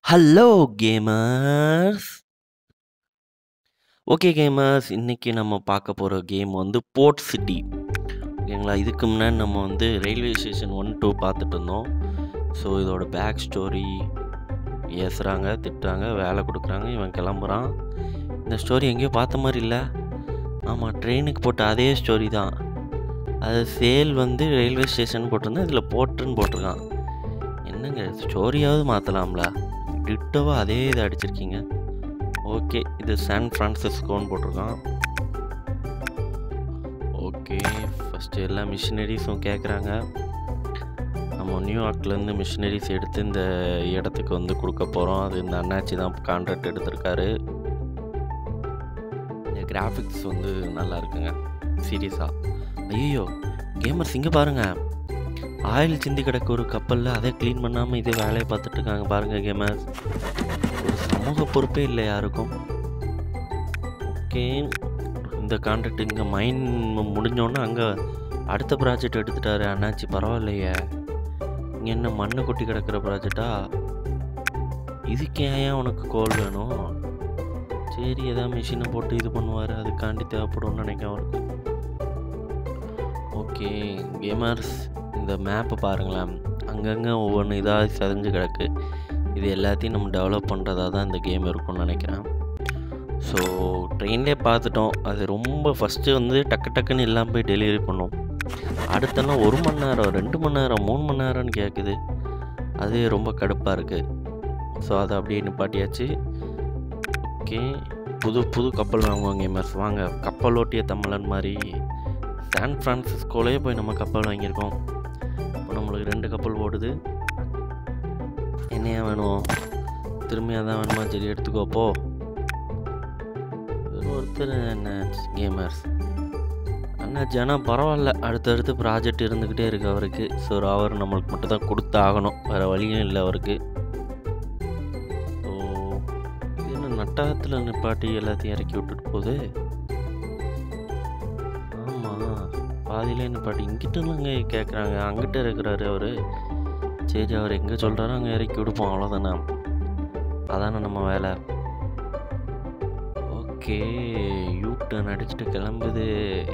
Hello gamers! Okay gamers, இன்னைக்கு நம்ம பார்க்க போற கேம் வந்து போர்ட் சிட்டி. ஓகேங்களா, இதுக்கு முன்னாடி நம்ம வந்து ரயில்வே ஸ்டேஷன் 1, 2 பார்த்துட்டு இருந்தோம். ஸோ இதோட பேக் ஸ்டோரி ஏசுறாங்க, திட்டுறாங்க, வேலை குடுக்குறாங்க, இவன் கிளம்புறான். இந்த ஸ்டோரி எங்கேயோ பார்த்த மாரி இல்ல? ஆமா, ட்ரெயினுக்கு போட்ட அதே ஸ்டோரி தான். அது சேல் வந்து ரயில்வே ஸ்டேஷன் போட்டிருந்தா, இதில போர்ட்டுன்னு போட்டிருக்கான். என்னங்க ஸ்டோரியாவது மாத்தலாம்ல? டிட்டோவா அதே இத அடிச்சிருக்கீங்க. ஓகே, இது சான் ஃப்ரான்சிஸ்கோன்னு போட்டிருக்கான். ஓகே, ஃபர்ஸ்ட்டு எல்லா மிஷினரீஸும் கேட்குறாங்க. நம்ம நியூயார்க்லேருந்து மிஷினரீஸ் எடுத்து இந்த இடத்துக்கு வந்து குடுக்க போறோம். அது இந்த அண்ணாச்சி தான் கான்ட்ராக்ட் எடுத்திருக்காரு. இந்த கிராஃபிக்ஸ் வந்து நல்லா இருக்குங்க. சீரியஸா. ஐயய்யோ! கேமர்ஸ் இங்க பாருங்க. ஆயில் சிந்தி கிடக்கு ஒரு கப்பல்ல. அத கிளீன் பண்ணாம இது வேலைய பார்த்துட்டு இருக்காங்க பாருங்க கேமர்ஸ். ஒரு சமூக பொறுப்பே இல்ல யாருக்கும். ஓகே. இந்த கான்ட்ராக்ட் இங்க மைன் முடிஞ்சோனே அங்க அடுத்த ப்ராஜெக்ட் எடுத்துட்டாரு அண்ணாச்சி பரவாயில்லையே. இங்க என்ன மண்ணு கொட்டி கிடக்கிற ப்ராஜெக்ட்டா? இதுக்கு ஏன்யா உனக்கு கோல் வேணும்? சரி ஏதாவது மிஷின போட்டு இது பண்ணுவாரு. அதுக்காண்டி தேவைப்படும்னு நினைக்கிறேன் அவருக்கு. ஓகே. கேமர்ஸ் இந்த மேப்ப பாருங்களேன். அங்கங்க ஒவ்வொன்னு இதா சிதஞ்சு கிடக்கு. இது எல்லாத்தையும் நம்ம டெவலப் பண்றதா தான் இந்த கேம் இருக்கும்னு நினைக்கிறேன். ஸோ ட்ரெயின்லயே பார்த்துட்டோம். அது ரொம்ப ஃபர்ஸ்ட்டு வந்து டக்கு டக்குன்னு எல்லாம் போய் டெலிவரி பண்ணும். அடுத்தெல்லாம் 1 மணி நேரம், 2 மணி நேரம், 3 மணி நேரம்னு கேட்குது. அது ரொம்ப கடுப்பா இருக்கு. ஸோ அத அப்படியே நிப்பாட்டியாச்சு. ஓகே. புது புது கப்பல் வாங்குவோம் கேமர்ஸ் வாங்க. கப்பல் ஓட்டிய தமிழன் மாரி சான் ஃப்ரான்சிஸ்கோலயே போய் நம்ம கப்பல் வாங்கியிருக்கோம். இப்போ நம்மளுக்கு 2 கப்பல் ஓடுது. என்னய்யா வேணும்? திரும்பி அதான் வேணுமா? சரி எடுத்துக்கோ போ. ஒருத்தர் என்ன கேமர்ஸ். அண்ணாச்சி ஆனா பரவால்ல. அடுத்தடுத்து ப்ராஜெக்ட் இருந்துகிட்டே இருக்கு அவருக்கு. ஸோ அவர் நம்மளுக்கு மட்டும் தான் குடுத்தாகணும். வேற வழியும் இல்ல அவருக்கு. ஸோ இது என்ன நட்டகத்துல நிப்பாட்டி எல்லாத்தையும் இறக்கி விட்டுட்டு போகுது? ஆமா. பாதியிலே நிப்பாட்டி இங்கிட்டுலங்க கேட்குறாங்க. அங்கிட்டு இருக்கிறாரு அவரு. சரி அவர் எங்க சொல்றாரோ அங்க இறக்கி விடுப்போம் அவ்வளோதானே. அதானே நம்ம வேல. ஓகே. யூ டர்ன் அடிச்சுட்டு கிளம்புது.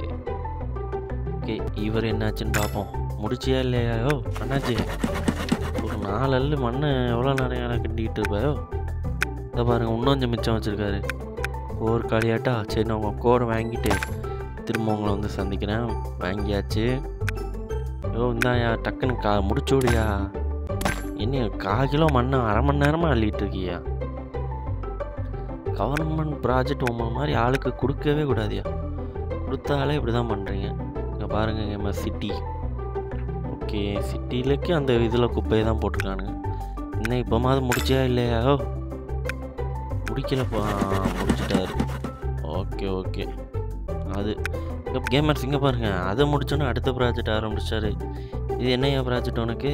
ஓகே. இவரு என்னாச்சுன்னு பார்ப்போம். முடிச்சியா இல்லையா? யோவ் அண்ணாச்சி. ஒரு 4 அள்ளு மண்ண எவ்வளோ நேரம் கிண்டிக்கிட்டு இருப்ப யோவ். இத பாருங்க இன்னும் கொஞ்சம் மிச்சம் வச்சிருக்காரு. கோர் காலியாட்டா? சரி நான் உங்க கோர வாங்கிட்டு திரும்ப உங்கள வந்து சந்திக்கிறேன். வாங்கியாச்சு. யோவ் இந்தாயா டக்குன்னு கா முடிச்சு விடுயா. என்னய்யா 1/4 கிலோ மண்ண 1/2 மணி நேரமா அள்ளிட்டு இருக்கியா? கவர்மெண்ட் ப்ராஜெக்ட் உங்கள மாரி ஆளுக்கு குடுக்கவே கூடாதுய்யா. குடுத்தாலே இப்படி தான் பண்றீங்க. இங்க பாருங்க கேமர்ஸ் சிட்டி. ஓகே. சிட்டிலக்கு அந்த இதில குப்பைய தான் போட்டுருக்கானுங்க. என்ன இப்போமாவது முடிச்சியா இல்லையா? யோவ். முடிக்கலப்பா. முடிச்சுட்டாரு. Okay, okay. அது கேமர்ஸ் இங்க பாருங்க. அத முடிச்சோனே அடுத்த ப்ராஜெக்ட் ஆரம்பிச்சிட்டாரு. இது என்னய்யா ப்ராஜெக்ட் உனக்கு?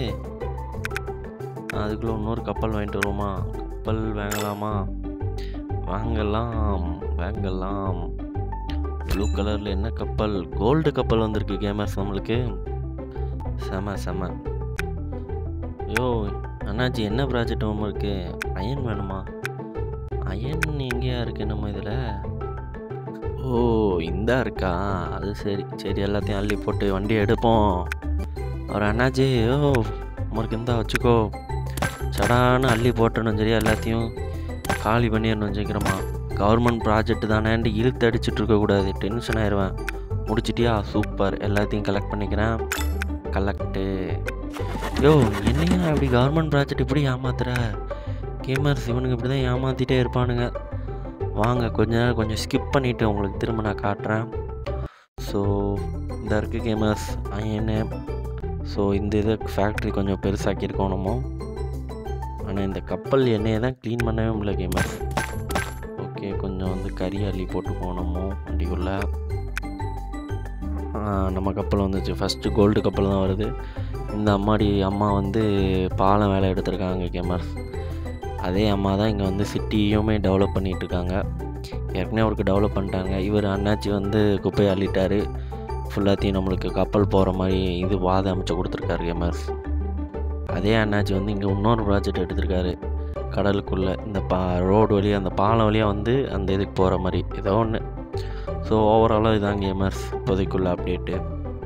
அதுக்குள்ள இன்னொரு கப்பல் வாங்கிட்டு வருவோமா? கப்பல் வாங்கலாமா? வாங்கலாம், வாங்கலாம். ப்ளூ கலர்ல என்ன கப்பல்? கோல்டு கப்பல் வந்திருக்கு கேமர்ஸ் நம்மளுக்கு. செம, செம. யோவ் அண்ணாச்சி என்ன ப்ராஜெக்ட் ஹோம்வொர்க்கு? அயன் வேணுமா? அயன் எங்கேயா இருக்கு நம்ம இதில? ஓ! இந்தா இருக்கா? அது சரி. சரி எல்லாத்தையும் அள்ளி போட்டு வண்டிய எடுப்போம். அவர் அண்ணாச்சி யோவ் உனக்கு இந்தா வச்சுக்கோ. சடான்னு அள்ளி போட்டுறணும் சரியா எல்லாத்தையும் காலி பண்ணிறணும் சீக்கிரமா. கவர்மெண்ட் ப்ராஜெக்ட் தானேன்ட்டு இழுத்து அடிச்சுட்டு இருக்கக்கூடாது. டென்ஷன் ஆயிருவேன். முடிச்சிட்டியா? சூப்பர். எல்லாத்தையும் கலெக்ட் பண்ணிக்கிறேன். கலெக்ட்டு. யோவ் என்னய்யா இப்படி கவர்மெண்ட் ப்ராஜெக்ட் இப்படி ஏமாத்துற? கேமர்ஸ் இவனுங்க இப்படி தான் ஏமாத்திட்டே இருப்பானுங்க. வாங்க கொஞ்ச நேரம் கொஞ்சம் ஸ்கிப் பண்ணிட்டு உங்களுக்கு திரும்ப நான் காட்டுறேன். ஸோ இந்தா இருக்கு கேமர்ஸ் அயனு. ஸோ இந்த இத ஃபேக்ட்ரி கொஞ்சம் பெருசாக்கியிருக்கோம் நம்ம. ஆனா இந்த கப்பல் எண்ணெய தான் கிளீன் பண்ணவே முடியல கேமர்ஸ். ஓகே. கொஞ்சம் வந்து கறி அள்ளி போட்டுக்குவோம் நம்ம வண்டிக்குள்ள. ஆ நம்ம கப்பல் வந்துச்சு. ஃபர்ஸ்ட்டு கோல்டு கப்பல் தான் வருது. இந்த அம்மாடி அம்மா வந்து பாலம் வேலை எடுத்திருக்காங்க கேமர்ஸ். அதே அம்மா தான் இங்க வந்து சிட்டியுமே டெவலப் பண்ணிட்டு இருக்காங்க. ஏற்கனவே அவருக்கு டெவலப் பண்ணிட்டாங்க. இவரு அண்ணாச்சி வந்து குப்பைய அள்ளிட்டாரு. ஃபுல்லாத்தையும் நம்மளுக்கு கப்பல் போற மாரி இது பாதை அமைச்சு குடுத்துருக்காரு கேமர்ஸ். அதே அண்ணாச்சி வந்து இங்க இன்னொரு ப்ராஜெக்ட் எடுத்திருக்காரு. கடலுக்குள்ளே இந்த பா ரோடு வழியாக அந்த பாலம் வழியாக வந்து அந்த இதுக்கு போகிற மாதிரி ஏதோ ஒன்று ஸோ ஓவராலாக இதான் கேமர்ஸ் இப்போதைக்குள்ள அப்டேட்டு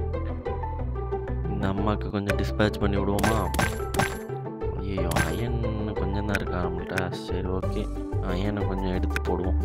இந்த அம்மாவுக்கு கொஞ்சம் டிஸ்பேச் பண்ணி விடுவோமா ஐயோ அயன் கொஞ்சம் தான் இருக்கா நம்மள்ட்ட சரி ஓகே அயனை கொஞ்சம் எடுத்து போடுவோம்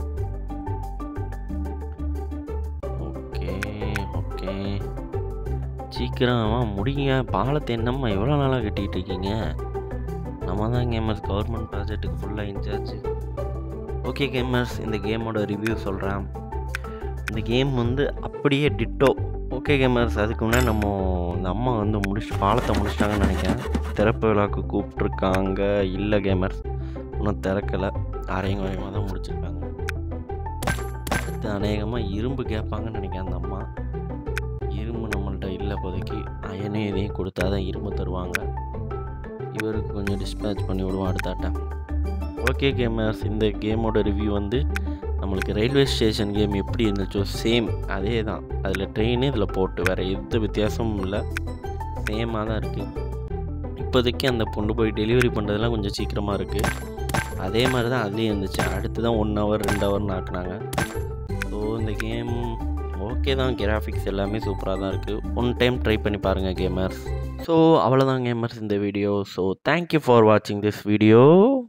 ஓகே ஓகே சீக்கிரமா முடிங்க பாலத்தை என்னம்மா எவ்வளோ நாளாக கட்டிகிட்டு இருக்கீங்க நம்ம தான் கேமர்ஸ் கவர்மெண்ட் ப்ராஜெக்ட்டுக்கு ஃபுல்லாக இன்சார்ஜ் ஓகே கேமர்ஸ் இந்த கேமோட ரிவ்யூ சொல்கிறேன் இந்த கேம் வந்து அப்படியே டிட்டோ ஓகே கேமர்ஸ் அதுக்கு முன்னாடி நம்ம இந்த அம்மா வந்து முடிச்சு பாலத்தை முடிச்சிட்டாங்கன்னு நினைக்கிறேன் திறப்பு விழாக்கு கூப்பிட்ருக்காங்க இல்லை கேமர்ஸ் இன்னும் திறக்கலை அரையும் குறையமாக தான் முடிச்சிருக்காங்க அடுத்து அநேகமாக இரும்பு கேட்பாங்கன்னு நினைக்கிறேன் அந்த அம்மா இரும்பு நம்மள்ட்ட இல்லை இப்போதைக்கு அயனையும் இதையும் கொடுத்தா தான் இரும்பு தருவாங்க இவருக்கு கொஞ்சம் டிஸ்பேச் பண்ணி விடுவோம் அடுத்தாட்ட ஓகே கேமர்ஸ் இந்த கேமோட ரிவ்யூ வந்து நம்மளுக்கு ரயில்வே ஸ்டேஷன் கேம் எப்படி இருந்துச்சோ சேம் அதே தான் அதில் ட்ரெயின் இதில் போட்டு வேறு எந்த வித்தியாசமும் இல்லை சேமாக தான் இருக்குது இப்போதைக்கு அந்த கொண்டு போய் டெலிவரி பண்ணுறதுலாம் கொஞ்சம் சீக்கிரமாக இருக்குது அதே மாதிரி தான் அதுலேயும் இருந்துச்சு அடுத்து தான் ஒன் ஹவர் ரெண்டு ஹவர்னு ஆக்குனாங்க ஸோ இந்த கேம் ஓகே தான் கிராஃபிக்ஸ் எல்லாமே சூப்பராக தான் இருக்குது ஒன் டைம் ட்ரை பண்ணி பாருங்கள் கேமர்ஸ் ஸோ அவ்வளோதான் கேமர்ஸ் இந்த வீடியோ ஸோ தேங்க்யூ ஃபார் வாட்சிங் திஸ் வீடியோ